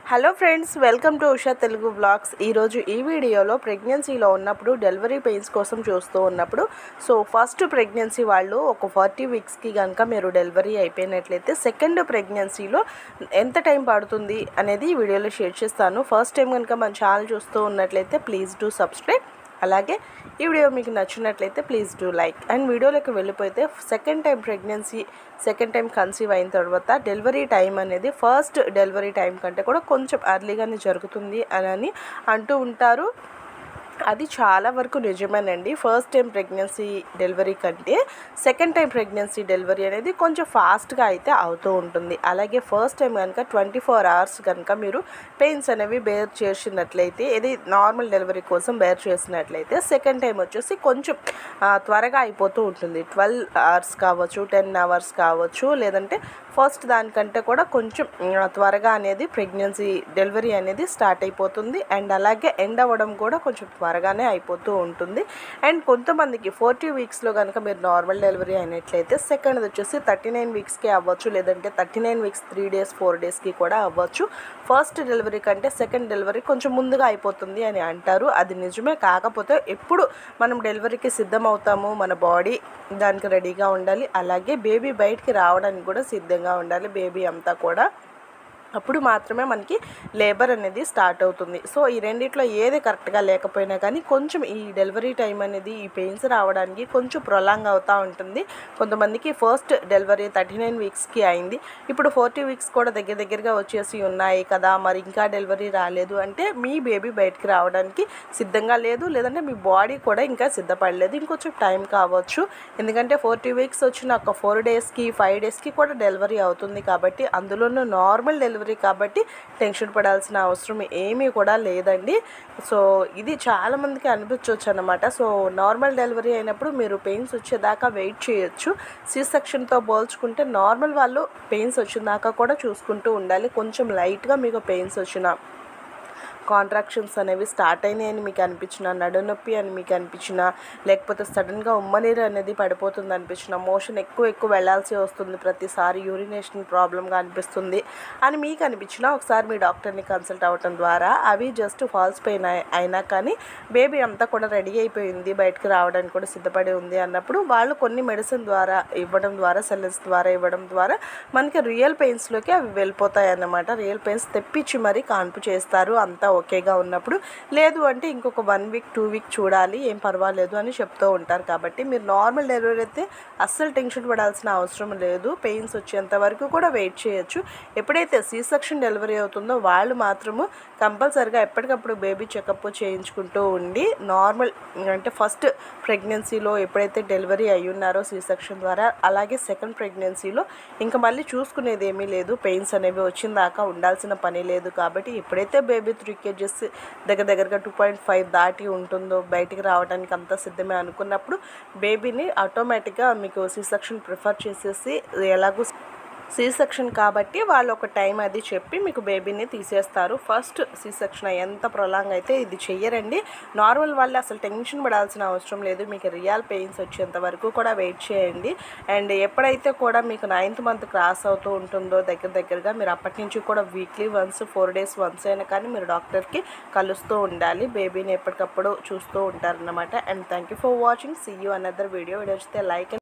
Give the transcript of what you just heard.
hello friends welcome to Usha Telugu blogs ఈరోజు ఈ వీడియోలో ప్రెగ్నెన్సీలో ఉన్నప్పుడు డెలివరీ పెయిన్స్ కోసం చూస్తూ ఉన్నప్పుడు సో ఫస్ట్ ప్రెగ్నెన్సీ వాళ్ళు ఒక ఫార్టీ వీక్స్కి కనుక మీరు డెలివరీ అయిపోయినట్లయితే సెకండ్ ప్రెగ్నెన్సీలో ఎంత టైం పడుతుంది అనేది ఈ వీడియోలో షేర్ చేస్తాను ఫస్ట్ టైం కనుక మన ఛానల్ చూస్తూ ఉన్నట్లయితే ప్లీజ్ డూ సబ్స్క్రైబ్ అలాగే ఈ వీడియో మీకు నచ్చినట్లయితే ప్లీజ్ డూ లైక్ అండ్ వీడియోలోకి వెళ్ళిపోతే second time pregnancy second time conceive అయిన తర్వాత డెలివరీ టైం అనేది ఫస్ట్ డెలివరీ టైం కంటే కూడా కొంచెం అర్లీగానే జరుగుతుంది అని అంటూ ఉంటారు అది చాలా వరకు నిజమేనండి ఫస్ట్ టైం ప్రెగ్నెన్సీ డెలివరీ కంటే సెకండ్ టైం ప్రెగ్నెన్సీ డెలివరీ అనేది కొంచెం ఫాస్ట్గా అయితే అవుతూ ఉంటుంది అలాగే ఫస్ట్ టైం కనుక ట్వంటీ ఫోర్ అవర్స్ కనుక మీరు పెయిన్స్ అనేవి బేర్ చేసినట్లయితే ఇది నార్మల్ డెలివరీ కోసం బేర్ చేసినట్లయితే సెకండ్ టైం వచ్చేసి కొంచెం ఆ, త్వరగా అయిపోతూ ఉంటుంది ట్వెల్వ్ అవర్స్ కావచ్చు టెన్ అవర్స్ కావచ్చు లేదంటే ఫస్ట్ దానికంటే కూడా కొంచెం ఆ, త్వరగా అనేది ప్రెగ్నెన్సీ డెలివరీ అనేది స్టార్ట్ అయిపోతుంది అండ్ అలాగే ఎండ్ అవ్వడం కూడా కొంచెం త్వరగానే అయిపోతూ ఉంటుంది అండ్ కొంతమందికి ఫోర్టీ వీక్స్లో కనుక మీరు నార్మల్ డెలివరీ అయినట్లయితే సెకండ్ వచ్చేసి థర్టీ నైన్ వీక్స్కి అవ్వచ్చు లేదంటే thirty nine weeks three days four డేస్కి కూడా అవ్వచ్చు ఫస్ట్ డెలివరీ కంటే సెకండ్ డెలివరీ కొంచెం ముందుగా అయిపోతుంది అని అంటారు అది నిజమే కాకపోతే ఎప్పుడు మనం డెలివరీకి సిద్ధం అవుతాము మన బాడీ దానికి రెడీగా ఉండాలి అలాగే బేబీ బయటికి రావడానికి కూడా సిద్ధంగా ఉండాలి బేబీ అంతా కూడా అప్పుడు మాత్రమే మనకి లేబర్ అనేది స్టార్ట్ అవుతుంది సో ఈ రెండిట్లో ఏది కరెక్ట్గా లేకపోయినా కానీ కొంచెం ఈ డెలివరీ టైం అనేది ఈ పెయిన్స్ రావడానికి కొంచెం ప్రొలాంగ్ అవుతూ ఉంటుంది కొంతమందికి ఫస్ట్ డెలివరీ థర్టీ నైన్ వీక్స్కి అయింది ఇప్పుడు ఫోర్టీ వీక్స్ కూడా దగ్గర దగ్గరగా వచ్చేసి ఉన్నాయి కదా మరి ఇంకా డెలివరీ రాలేదు అంటే మీ బేబీ బయటికి రావడానికి సిద్ధంగా లేదు లేదంటే మీ బాడీ కూడా ఇంకా సిద్ధపడలేదు ఇంకొంచెం టైం కావచ్చు ఎందుకంటే ఫోర్టీ వీక్స్ వచ్చిన ఒక ఫోర్ డేస్కి ఫైవ్ డేస్కి కూడా డెలివరీ అవుతుంది కాబట్టి అందులోనూ నార్మల్ డెలివరీ కాబట్టి టెన్షన్ పడాల్సిన అవసరం ఏమీ కూడా లేదండి సో ఇది చాలామందికి అనిపించవచ్చు అనమాట సో నార్మల్ డెలివరీ అయినప్పుడు మీరు పెయిన్స్ వచ్చేదాకా వెయిట్ చేయొచ్చు సి సెక్షన్తో పోల్చుకుంటే నార్మల్ వాళ్ళు పెయిన్స్ వచ్చిందాకా కూడా చూసుకుంటూ ఉండాలి కొంచెం లైట్గా మీకు పెయిన్స్ వచ్చిన కాంట్రాక్షన్స్ అనేవి స్టార్ట్ అయినాయని మీకు అనిపించిన నడునొప్పి అని మీకు అనిపించిన లేకపోతే సడన్గా ఉమ్మనీరు అనేది పడిపోతుంది అనిపించిన మోషన్ ఎక్కువ ఎక్కువ వెళ్ళాల్సి వస్తుంది ప్రతిసారి యూరినేషన్ ప్రాబ్లంగా అనిపిస్తుంది అని మీకు అనిపించిన ఒకసారి మీ డాక్టర్ని కన్సల్ట్ అవ్వటం ద్వారా అవి జస్ట్ ఫాల్స్ పెయిన్ అయినా కానీ బేబీ అంతా కూడా రెడీ అయిపోయింది బయటకు రావడానికి కూడా సిద్ధపడి ఉంది అన్నప్పుడు వాళ్ళు కొన్ని మెడిసిన్ ద్వారా ఇవ్వడం ద్వారా సెల్లెన్స్ ద్వారా ఇవ్వడం ద్వారా మనకి రియల్ పెయిన్స్లోకి అవి వెళ్ళిపోతాయి అన్నమాట రియల్ పెయిన్స్ తెప్పించి మరీ కాన్పు చేస్తారు అంతా ఓకేగా ఉన్నప్పుడు లేదు అంటే ఇంకొక వన్ వీక్ టూ వీక్ చూడాలి ఏం పర్వాలేదు అని చెప్తూ ఉంటారు కాబట్టి మీరు నార్మల్ డెలివరీ అయితే అస్సలు టెన్షన్ పడాల్సిన అవసరం లేదు పెయిన్స్ వచ్చేంత వరకు కూడా వెయిట్ చేయొచ్చు ఎప్పుడైతే సీ సెక్షన్ డెలివరీ అవుతుందో వాళ్ళు మాత్రము కంపల్సరిగా ఎప్పటికప్పుడు బేబీ చెకప్ చేయించుకుంటూ ఉండి నార్మల్ అంటే ఫస్ట్ ప్రెగ్నెన్సీలో ఎప్పుడైతే డెలివరీ అయి ఉన్నారో సీ సెక్షన్ ద్వారా అలాగే సెకండ్ ప్రెగ్నెన్సీలో ఇంకా మళ్ళీ చూసుకునేది ఏమీ లేదు పెయిన్స్ అనేవి వచ్చిన దాకా ఉండాల్సిన పని లేదు కాబట్టి ఎప్పుడైతే బేబీ త్రీ కేజెస్ దగ్గర దగ్గరగా టూ పాయింట్ ఫైవ్ దాటి ఉంటుందో బయటికి రావడానికి అంతా సిద్ధమే అనుకున్నప్పుడు బేబీని ఆటోమేటిక్గా మీకు సి సెక్షన్ ప్రిఫర్ చేసేసి ఎలాగో సి సెక్షన్ కాబట్టి వాళ్ళు ఒక టైం అది చెప్పి మీకు బేబీని తీసేస్తారు ఫస్ట్ సి సెక్షన్ ఎంత ప్రొలాంగ్ అయితే ఇది చెయ్యరండి నార్మల్ వాళ్ళు అసలు టెన్షన్ పడాల్సిన అవసరం లేదు మీకు రియల్ పెయిన్స్ వచ్చేంత వరకు కూడా వెయిట్ చేయండి అండ్ ఎప్పుడైతే కూడా మీకు నైన్త్ మంత్ క్రాస్ అవుతూ ఉంటుందో దగ్గర దగ్గరగా మీరు అప్పటి నుంచి కూడా weekly once four days once అయినా కానీ మీరు డాక్టర్కి కలుస్తూ ఉండాలి బేబీని ఎప్పటికప్పుడు చూస్తూ ఉంటారన్నమాట and thank you for watching see you another video video వస్తే లైక్